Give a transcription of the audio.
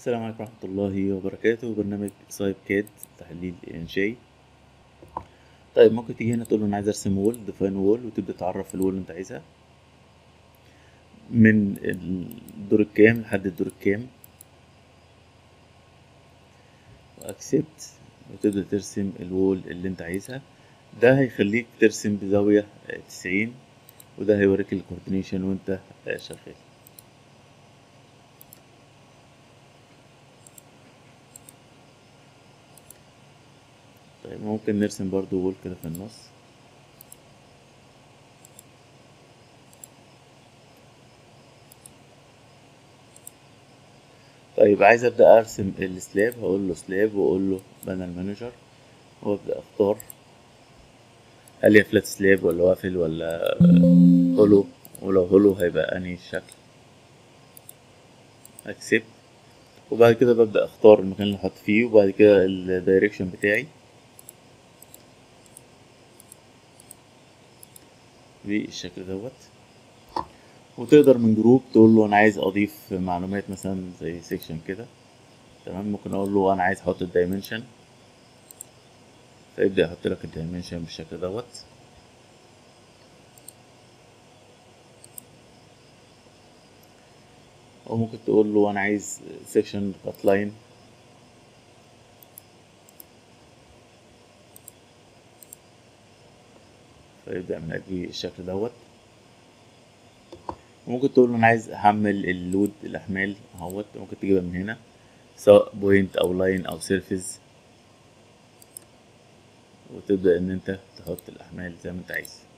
السلام عليكم ورحمة الله وبركاته برنامج سايب كاد تحليل إنشائي طيب ممكن تيجي هنا تقول له أنا عايز أرسم وول ديفاين وول وتبدأ تعرف الوول اللي أنت عايزها من الدور الكام لحد الدور الكام وأكسبت وتبدأ ترسم الوول اللي أنت عايزها ده هيخليك ترسم بزاوية تسعين وده هيوريك الكوردينيشن وأنت شغال طيب ممكن نرسم برضو وول كده في النص طيب عايز ابدا ارسم السلاب هقول له سلاب واقول له بانل مانجر وابدا اختار هل هي فلات سلاب ولا وافل ولا هولو ولو هولو هيبقى انهي شكل اكسبت وبعد كده ببدا اختار المكان اللي احط فيه وبعد كده الدايركشن بتاعي بالشكل دوت وتقدر من جروب تقول له انا عايز اضيف معلومات مثلا زي سيكشن كده تمام ممكن اقول له انا عايز احط الدايمنشن فيبدا يحط لك الدايمنشن بالشكل دوت او ممكن تقول له انا عايز سيكشن كات لاين فيبدأ من لك بالشكل دوت ممكن تقول له انا عايز احمل اللود الاحمال اهوت ممكن تجيبها من هنا سواء بوينت او لاين او سيرفيس وتبدأ ان انت تحط الاحمال زي ما انت عايز